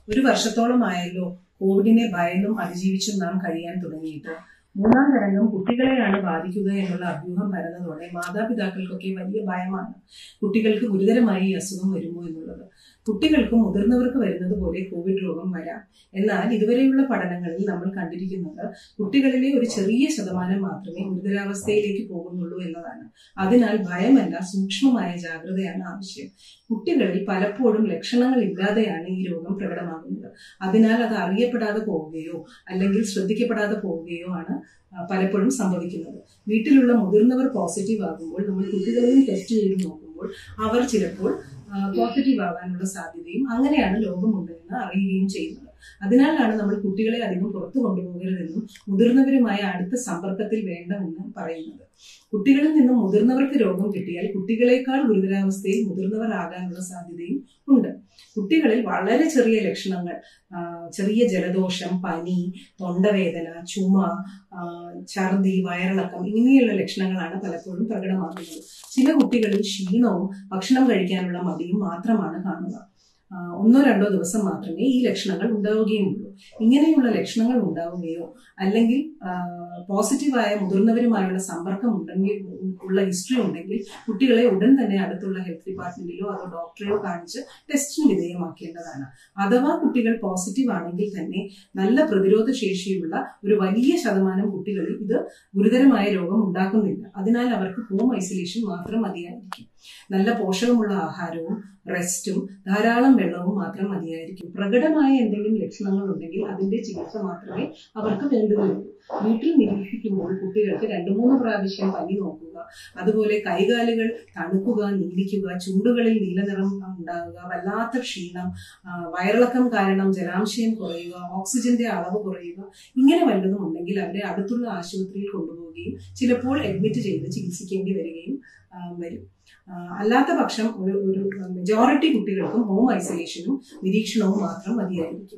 ഒരു വർഷത്തോളമായല്ലോ കോവിഡിനെ ഭയന്നും അതിജീവിച്ചും നാം കഴിയാൻ തുടങ്ങിയിട്ട് മൂന്നാം തരംഗം കുട്ടികളെയാണ് ബാധിക്കുക എന്നുള്ള അഭ്യൂഹം പരന്നതോടെ മാതാപിതാക്കൾക്കൊക്കെ വലിയ ഭയമാണ് കുട്ടികൾക്ക് ഗുരുതരമായി ഈ അസുഖം വരുമോ എന്നുള്ളത് കുട്ടികൾക്കും മുതിർന്നവർക്ക് വരുന്നത് പോലെ കോവിഡ് രോഗം വരാം എന്നാൽ ഇതുവരെയുള്ള പഠനങ്ങളിൽ നമ്മൾ കണ്ടിരിക്കുന്നത് കുട്ടികളിലെ ഒരു ചെറിയ ശതമാനം മാത്രമേ ഗുരുതരാവസ്ഥയിലേക്ക് പോകുന്നുള്ളൂ എന്നതാണ് അതിനാൽ ഭയമല്ല സൂക്ഷ്മമായ ജാഗ്രതയാണ് ആവശ്യം കുട്ടികളിൽ പലപ്പോഴും ലക്ഷണങ്ങൾ ഇല്ലാതെയാണ് ഈ രോഗം പ്രകടമാകുന്നത് അതിനാൽ അത് അറിയപ്പെടാതെ പോവുകയോ അല്ലെങ്കിൽ ശ്രദ്ധിക്കപ്പെടാതെ പോവുകയോ ആണ് ആ, പലപ്പോഴും സംഭവിക്കുന്നത് വീട്ടിലുള്ള മുതിർന്നവർ പോസിറ്റീവ് ആകുമ്പോൾ നമ്മൾ കുട്ടികളെയും ടെസ്റ്റ് ചെയ്ത് നോക്കുമ്പോൾ അവർ ചിലപ്പോൾ പോസിറ്റീവ് ആവാനുള്ള സാധ്യതയും അങ്ങനെയാണ് രോഗമുണ്ട് എന്ന് അറിയുകയും ചെയ്യുന്നത് അതിനാലാണ് നമ്മൾ കുട്ടികളെ അധികം പുറത്തു കൊണ്ടുപോകരുതെന്നും മുതിർന്നവരുമായ അടുത്ത സമ്പർക്കത്തിൽ വേണ്ടെന്നും പറയുന്നത് കുട്ടികളിൽ നിന്നും മുതിർന്നവർക്ക് രോഗം കിട്ടിയാൽ കുട്ടികളെക്കാൾ ഗുരുതരാവസ്ഥയിൽ മുതിർന്നവർ ആകാനുള്ള സാധ്യതയും ഉണ്ട് കുട്ടികളിൽ വളരെ ചെറിയ ലക്ഷണങ്ങൾ ആ, ചെറിയ ജലദോഷം പനി തൊണ്ടവേദന ചുമ ആ, ഛർദി വയറിളക്കം ഇങ്ങനെയുള്ള ലക്ഷണങ്ങളാണ് പലപ്പോഴും പ്രകടമാകുന്നത് ചില കുട്ടികളിൽ ക്ഷീണവും ഭക്ഷണം കഴിക്കാനുള്ള മടിയും മാത്രമാണ് കാണുക ആ, ഒന്നോ രണ്ടോ ദിവസം മാത്രമേ ഈ ലക്ഷണങ്ങൾ ഉണ്ടാവുകയുമുള്ളൂ ഇങ്ങനെയുള്ള ലക്ഷണങ്ങൾ ഉണ്ടാവുകയോ അല്ലെങ്കിൽ പോസിറ്റീവായ മുതിർന്നവരുമായുള്ള സമ്പർക്കം ഉണ്ടെങ്കിൽ ഉള്ള ഹിസ്റ്ററി ഉണ്ടെങ്കിൽ കുട്ടികളെ ഉടൻ തന്നെ അടുത്തുള്ള ഹെൽത്ത് ഡിപ്പാർട്ട്മെന്റിലോ അതോ ഡോക്ടറെയോ കാണിച്ച് ടെസ്റ്റിന് വിധേയമാക്കേണ്ടതാണ് അഥവാ കുട്ടികൾ പോസിറ്റീവ് ആണെങ്കിൽ തന്നെ നല്ല പ്രതിരോധ ശേഷിയുള്ള ഒരു വലിയ ശതമാനം കുട്ടികളിൽ ഇത് ഗുരുതരമായ രോഗം ഉണ്ടാക്കുന്നില്ല അതിനാൽ അവർക്ക് ഹോം ഐസൊലേഷൻ മാത്രം മതിയായിരിക്കും നല്ല പോഷകമുള്ള ആഹാരവും റെസ്റ്റും ധാരാളം വെള്ളവും മാത്രം മതിയായിരിക്കും പ്രകടമായ എന്തെങ്കിലും ലക്ഷണങ്ങൾ ഉണ്ടെങ്കിൽ അതിന്റെ ചികിത്സ മാത്രമേ അവർക്ക് വേണ്ടതുള്ളൂ വീട്ടിൽ നിരീക്ഷിക്കുമ്പോൾ കുട്ടികൾക്ക് രണ്ടു മൂന്ന് പ്രാവശ്യം പനി നോക്കുക അതുപോലെ കൈകാലുകൾ തണുക്കുക നീലിക്കുക ചുണ്ടുകളിൽ നീലനിറം ഉണ്ടാകുക വല്ലാത്ത ക്ഷീണം ആ, വയറിളക്കം കാരണം ജലാംശയം കുറയുക ഓക്സിജന്റെ അളവ് കുറയുക ഇങ്ങനെ വല്ലതും ഉണ്ടെങ്കിൽ അവരെ അടുത്തുള്ള ആശുപത്രിയിൽ കൊണ്ടുപോവുകയും ചിലപ്പോൾ അഡ്മിറ്റ് ചെയ്ത് ചികിത്സിക്കേണ്ടി വരികയും ആ, വരും ആ, അല്ലാത്ത പക്ഷം ഒരു ഒരു മെജോറിറ്റി കുട്ടികൾക്കും ഹോം ഐസൊലേഷനും നിരീക്ഷണവും മാത്രം മതിയായിരിക്കും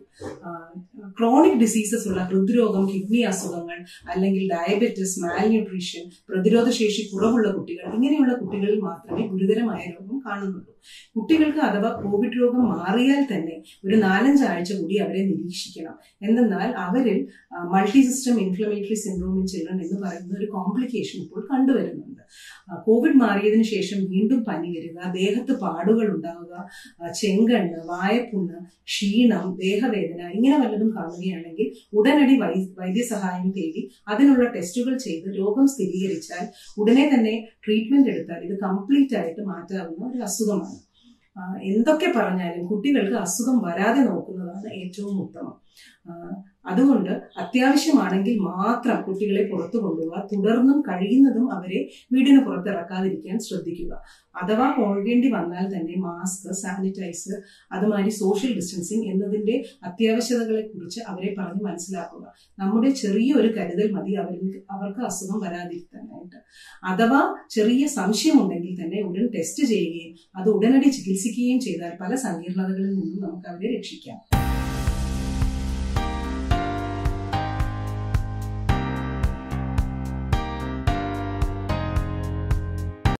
ക്രോണിക് ഡിസീസസ് ഉള്ള ഹൃദ്രോഗം കിഡ്നി അസുഖങ്ങൾ അല്ലെങ്കിൽ ഡയബറ്റിസ് മാൽന്യൂട്രീഷൻ പ്രതിരോധശേഷി കുറവുള്ള കുട്ടികൾ ഇങ്ങനെയുള്ള കുട്ടികളിൽ മാത്രമേ ഗുരുതരമായ രോഗം കാണുന്നുള്ളൂ കുട്ടികൾക്ക് അഥവാ കോവിഡ് രോഗം മാറിയാൽ തന്നെ ഒരു നാലഞ്ച് ആഴ്ച കൂടി അവരെ നിരീക്ഷിക്കണം എന്തെന്നാൽ അവരിൽ multi system inflammatory syndrome in children എന്ന് പറയുന്ന ഒരു കോംപ്ലിക്കേഷൻ ഇപ്പോൾ കണ്ടുവരുന്നുണ്ട് ആ, കോവിഡ് മാറിയതിനു ശേഷം വീണ്ടും പനി വരിക ദേഹത്ത് പാടുകൾ ഉണ്ടാവുക ആ, ചെങ്കണ്ണ് വായപ്പുണ്ണ് ക്ഷീണം ദേഹവേദന ഇങ്ങനെ വല്ലതും കാണുകയാണെങ്കിൽ ഉടനടി വൈ വൈദ്യസഹായം തേടി അതിനുള്ള ടെസ്റ്റുകൾ ചെയ്ത് രോഗം സ്ഥിരീകരിച്ചാൽ ഉടനെ തന്നെ ട്രീറ്റ്മെന്റ് എടുത്താൽ ഇത് കംപ്ലീറ്റ് ആയിട്ട് മാറ്റാവുന്ന ഒരു അസുഖമാണ് ആ, എന്തൊക്കെ പറഞ്ഞാലും കുട്ടികൾക്ക് അസുഖം വരാതെ നോക്കുന്നതാണ് ഏറ്റവും ഉത്തമം ആ, അതുകൊണ്ട് അത്യാവശ്യമാണെങ്കിൽ മാത്രം കുട്ടികളെ പുറത്തു കൊണ്ടുപോവുക തുടർന്നും കഴിയുന്നതും അവരെ വീടിന് പുറത്തിറക്കാതിരിക്കാൻ ശ്രദ്ധിക്കുക അഥവാ പോകേണ്ടി വന്നാൽ തന്നെ മാസ്ക് സാനിറ്റൈസർ അതുമാതിരി സോഷ്യൽ ഡിസ്റ്റൻസിങ് എന്നതിന്റെ അത്യാവശ്യതകളെ കുറിച്ച് അവരെ പറഞ്ഞ് മനസ്സിലാക്കുക നമ്മുടെ ചെറിയ ഒരു കരുതൽ മതി അവർക്ക് അവർക്ക് അസുഖം വരാതിരിക്കാനായിട്ട് അഥവാ ചെറിയ സംശയമുണ്ടെങ്കിൽ തന്നെ ഉടൻ ടെസ്റ്റ് ചെയ്യുകയും അത് ഉടനടി ചികിത്സിക്കുകയും ചെയ്താൽ പല സങ്കീർണതകളിൽ നിന്നും നമുക്ക് അവരെ രക്ഷിക്കാം